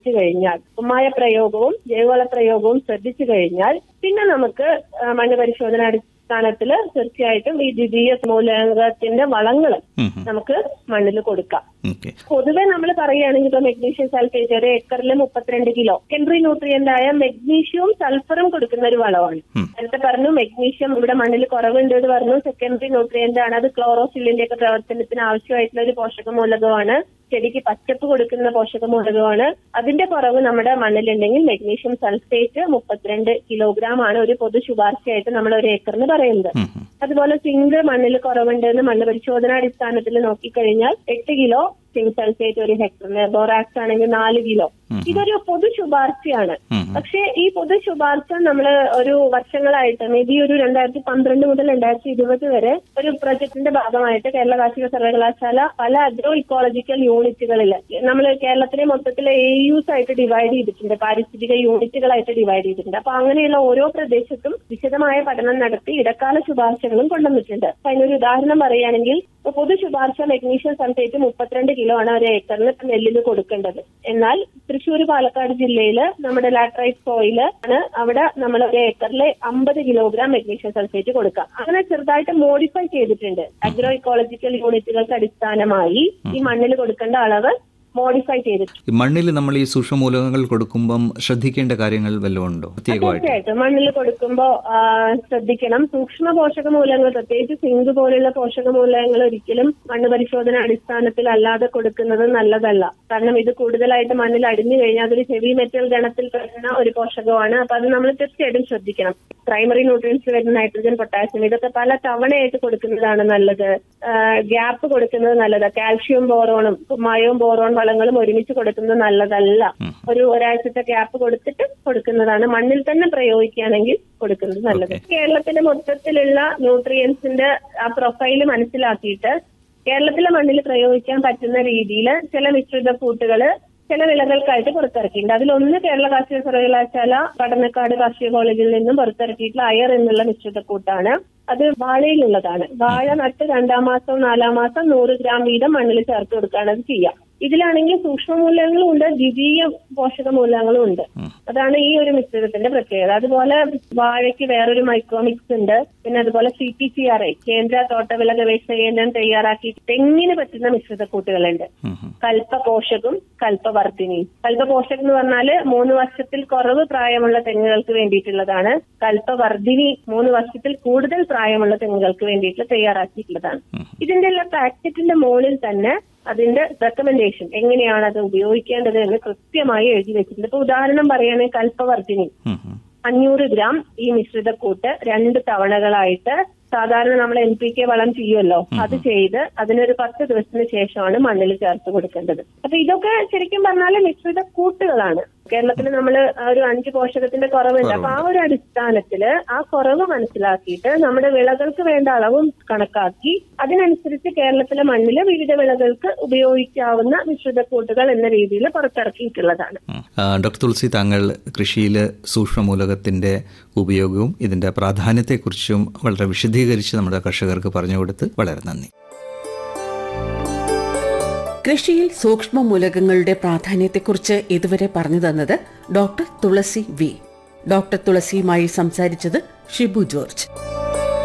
ശ്രദ്ധിച്ചു കഴിഞ്ഞാൽ കുമ്മായ പ്രയോഗവും ജൈവവള പ്രയോഗവും ശ്രദ്ധിച്ചു കഴിഞ്ഞാൽ പിന്നെ നമുക്ക് ആ, മണ്ണ് പരിശോധന അടിസ്ഥാനത്തിൽ തീർച്ചയായിട്ടും ഈ ദ്വിതീയ മൂലകത്തിന്റെ വളങ്ങൾ ഉം. നമുക്ക് മണ്ണിൽ കൊടുക്കാം ഓക്കെ പൊതുവെ നമ്മൾ പറയുകയാണെങ്കിൽ ഇപ്പൊ മെഗ്നീഷ്യം സൾഫേറ്റ് ഒരു ഏക്കറിൽ മുപ്പത്തിരണ്ട് കിലോ സെക്കൻഡറി ന്യൂട്രിയന്റ് ആയ മെഗ്നീഷ്യവും സൾഫറും കൊടുക്കുന്ന ഒരു വളമാണ് ഉം. നേരത്തെ പറഞ്ഞു മെഗ്നീഷ്യം ഇവിടെ മണ്ണിൽ കുറവുണ്ട് എന്ന് പറഞ്ഞു സെക്കൻഡറി ന്യൂട്രിയന്റ് ആണ് അത് ക്ലോറോഫില്ലിന്റെ ഒക്കെ പ്രവർത്തനത്തിന് ആവശ്യമായിട്ടുള്ള ഒരു പോഷക മൂലകമാണ് ചെടിക്ക് പച്ചപ്പ് കൊടുക്കുന്ന പോഷക മൂലകമാണ് അതിന്റെ കുറവ് നമ്മുടെ മണ്ണിലുണ്ടെങ്കിൽ മെഗ്നീഷ്യം സൾഫേറ്റ് മുപ്പത്തിരണ്ട് കിലോഗ്രാം ആണ് ഒരു പൊതു ശുപാർശയായിട്ട് നമ്മൾ ഒരു ഏക്കറിന് പറയുന്നത് ഉം, ഉം. അതുപോലെ സിങ്ക് മണ്ണിൽ കുറവുണ്ട് എന്ന് മണ്ണ് പരിശോധനാടിസ്ഥാനത്തിൽ നോക്കിക്കഴിഞ്ഞാൽ എട്ട് കിലോ സിങ്ക് സൾഫേറ്റ് ഒരു ഹെക്ടറിന് ബോറാക്സ് ആണെങ്കിൽ നാല് കിലോ ഉം. ഇതൊരു പൊതു ശുപാർശയാണ് ഉം. പക്ഷേ ഈ പൊതു ശുപാർശ നമ്മൾ ഒരു വർഷങ്ങളായിട്ട് മേ ബി ഒരു രണ്ടായിരത്തി പന്ത്രണ്ട് മുതൽ രണ്ടായിരത്തി ഇരുപത് വരെ ഒരു പ്രൊജക്ടിന്റെ ഭാഗമായിട്ട് കേരള കാർഷിക സർവകലാശാല പല അഗ്രോ ഇക്കോളജിക്കൽ യൂണിറ്റുകളിൽ നമ്മൾ കേരളത്തിലെ മൊത്തത്തിലെ എ യുസ് ആയിട്ട് ഡിവൈഡ് ചെയ്തിട്ടുണ്ട് പാരിസ്ഥിതിക യൂണിറ്റുകളായിട്ട് ഡിവൈഡ് ചെയ്തിട്ടുണ്ട് അപ്പൊ അങ്ങനെയുള്ള ഓരോ പ്രദേശത്തും വിശദമായ പഠനം നടത്തി ഇടക്കാല ശുപാർശകളും കൊണ്ടുവന്നിട്ടുണ്ട് അപ്പൊ അതിനൊരു ഉദാഹരണം പറയുകയാണെങ്കിൽ ഇപ്പൊ പൊതു ശുപാർശ മെഗ്നീഷ്യം സൾഫേറ്റ് മുപ്പത്തിരണ്ട് കിലോ ആണ് ഒരു ഏക്കറിന് ഇപ്പൊ നെല്ലിന് കൊടുക്കേണ്ടത് എന്നാൽ തൃശ്ശൂർ പാലക്കാട് ജില്ലയില് നമ്മുടെ ലാട്രൈറ്റ് സോയില് ആണ് അവിടെ നമ്മൾ ഒരു ഏക്കറിൽ അമ്പത് കിലോഗ്രാം മെഗ്നീഷ്യം സൾഫേറ്റ് കൊടുക്കാം അങ്ങനെ ചെറുതായിട്ട് മോഡിഫൈ ചെയ്തിട്ടുണ്ട് അഗ്രോ ഇക്കോളജിക്കൽ യൂണിറ്റുകൾക്ക് അടിസ്ഥാനമായി ഈ മണ്ണിൽ കൊടുക്കേണ്ട അളവ് മോഡിഫൈ ചെയ്തിട്ടുണ്ട് ഈ മണ്ണിൽ നമ്മൾ ഈ സൂക്ഷ്മമൂലകങ്ങൾ കൊടുക്കുമ്പം ശ്രദ്ധിക്കേണ്ട കാര്യങ്ങൾ വല്ലതും ഉണ്ടോ പ്രത്യേകമായിട്ട് തീർച്ചയായിട്ടും മണ്ണിൽ കൊടുക്കുമ്പോ ആ, ശ്രദ്ധിക്കണം സൂക്ഷ്മ പോഷക മൂലകങ്ങൾ പ്രത്യേകിച്ച് സിങ്ക് പോലുള്ള പോഷക മൂലകങ്ങൾ ഒരിക്കലും മണ്ണ് പരിശോധന അടിസ്ഥാനത്തിൽ അല്ലാതെ കൊടുക്കുന്നത് നല്ലതല്ല കാരണം ഇത് കൂടുതലായിട്ട് മണ്ണിൽ അടിഞ്ഞു കഴിഞ്ഞാൽ അതൊരു ഹെവി മെറ്റൽ ഗണത്തിൽ പെടുന്ന ഒരു പോഷകമാണ് അപ്പൊ അത് നമ്മൾ തീർച്ചയായിട്ടും ശ്രദ്ധിക്കണം പ്രൈമറി ന്യൂട്രിയൻസ് വരുന്ന നൈട്രജൻ പൊട്ടാസ്യം ഇതൊക്കെ പല തവണയായിട്ട് കൊടുക്കുന്നതാണ് നല്ലത് ഗ്യാപ്പ് കൊടുക്കുന്നത് നല്ലത് കാൽഷ്യം ബോറോണും കുമ്മായവും ബോറോൺ വളങ്ങളും ഒരുമിച്ച് കൊടുക്കുന്നത് നല്ലതല്ല ഒരു ഒരാഴ്ചത്തെ ഗ്യാപ്പ് കൊടുത്തിട്ട് കൊടുക്കുന്നതാണ് മണ്ണിൽ തന്നെ പ്രയോഗിക്കുകയാണെങ്കിൽ കൊടുക്കുന്നത് നല്ലത് കേരളത്തിന്റെ മൊത്തത്തിലുള്ള ന്യൂട്രിയൻസിന്റെ ആ പ്രൊഫൈല് മനസ്സിലാക്കിയിട്ട് കേരളത്തിലെ മണ്ണിൽ പ്രയോഗിക്കാൻ പറ്റുന്ന രീതിയിൽ ചില മിശ്രിത കൂട്ടുകള് ചില വിളകൾക്കായിട്ട് പുറത്തിറക്കിയിട്ടുണ്ട് അതിലൊന്ന് കേരള കാർഷിക സർവകലാശാല പഠനക്കാട് കാർഷിക കോളേജിൽ നിന്നും പുറത്തിറക്കിയിട്ടുള്ള അയർ എന്നുള്ള മിശ്രിതക്കൂട്ടാണ് അത് വാഴയിലുള്ളതാണ് വാഴ നട്ട് രണ്ടാം മാസം നാലാം മാസം നൂറ് ഗ്രാം വീതം മണ്ണിൽ ചേർത്ത് കൊടുക്കുകയാണ് അത് ചെയ്യുക ഇതിലാണെങ്കിൽ സൂക്ഷ്മ മൂലകങ്ങളും ഉണ്ട് ദ്വിതീയ പോഷക മൂലകങ്ങളും ഉണ്ട് അതാണ് ഈ ഒരു മിശ്രിതത്തിന്റെ പ്രത്യേകത അതുപോലെ വാഴയ്ക്ക് വേറൊരു മൈക്രോമിക്സ് ഉണ്ട് പിന്നെ അതുപോലെ C P C R I കേന്ദ്ര തോട്ടവിള ഗവേഷണ കേന്ദ്രം തയ്യാറാക്കി തെങ്ങിന് പറ്റുന്ന മിശ്രിതക്കൂട്ടുകളുണ്ട് ഉം, ഉം. കൽപ്പപോഷകും കൽപ്പവർദ്ധിനിയും കൽപ്പപോഷകം എന്ന് പറഞ്ഞാല് മൂന്ന് വർഷത്തിൽ കുറവ് പ്രായമുള്ള തെങ്ങുകൾക്ക് വേണ്ടിയിട്ടുള്ളതാണ് കൽപ്പവർദ്ധിനി മൂന്ന് വർഷത്തിൽ കൂടുതൽ പ്രായമുള്ള തെങ്ങുകൾക്ക് വേണ്ടിയിട്ട് തയ്യാറാക്കിയിട്ടുള്ളതാണ് ഇതിന്റെ എല്ലാം പാക്കറ്റിന്റെ മുകളിൽ തന്നെ അതിന്റെ റെക്കമെൻഡേഷൻ എങ്ങനെയാണ് അത് ഉപയോഗിക്കേണ്ടത് എന്ന് കൃത്യമായി എഴുതി വെച്ചിട്ടുണ്ട് ഇപ്പൊ ഉദാഹരണം പറയുകയാണെങ്കിൽ കൽപ്പവർദ്ധിനി ഉം, ഉം. അഞ്ഞൂറ് ഗ്രാം ഈ മിശ്രിതക്കൂട്ട് രണ്ട് തവണകളായിട്ട് സാധാരണ നമ്മൾ എൻ പി കെ വളം ചെയ്യുമല്ലോ അത് ചെയ്ത് അതിനൊരു പത്ത് ദിവസത്തിന് ശേഷമാണ് മണ്ണിൽ ചേർത്ത് കൊടുക്കേണ്ടത് അപ്പൊ ഇതൊക്കെ ശരിക്കും പറഞ്ഞാൽ മിശ്രിത കൂട്ടുകളാണ് കേരളത്തിൽ നമ്മൾ ഒരു അഞ്ച് പോഷകത്തിന്റെ കുറവുണ്ട് അപ്പൊ ആ ഒരു അടിസ്ഥാനത്തില് ആ കുറവ് മനസ്സിലാക്കിയിട്ട് നമ്മുടെ വിളകൾക്ക് വേണ്ട അളവും കണക്കാക്കി അതിനനുസരിച്ച് കേരളത്തിലെ മണ്ണില് വിവിധ വിളകൾക്ക് ഉപയോഗിക്കാവുന്ന മിശ്രിതക്കൂട്ടുകൾ എന്ന രീതിയിൽ പുറത്തിറക്കിയിട്ടുള്ളതാണ് ഉം. ആ, ഡോക്ടർ തുളസി താങ്കൾ കൃഷിയിൽ സൂക്ഷ്മമൂലകത്തിന്റെ ഉപയോഗവും ഇതിന്റെ പ്രാധാന്യത്തെക്കുറിച്ചും വളരെ വിശദീകരിച്ച് നമ്മുടെ കർഷകർക്ക് പറഞ്ഞു കൊടുത്ത് വളരെ നന്ദി കൃഷിയിൽ സൂക്ഷ്മ മൂലകങ്ങളുടെ പ്രാധാന്യത്തെക്കുറിച്ച് ഇതുവരെ പറഞ്ഞു തന്നത് ഡോക്ടർ തുളസി വി ഡോക്ടർ തുളസിയുമായി സംസാരിച്ചത് ഷിബു ജോർജ്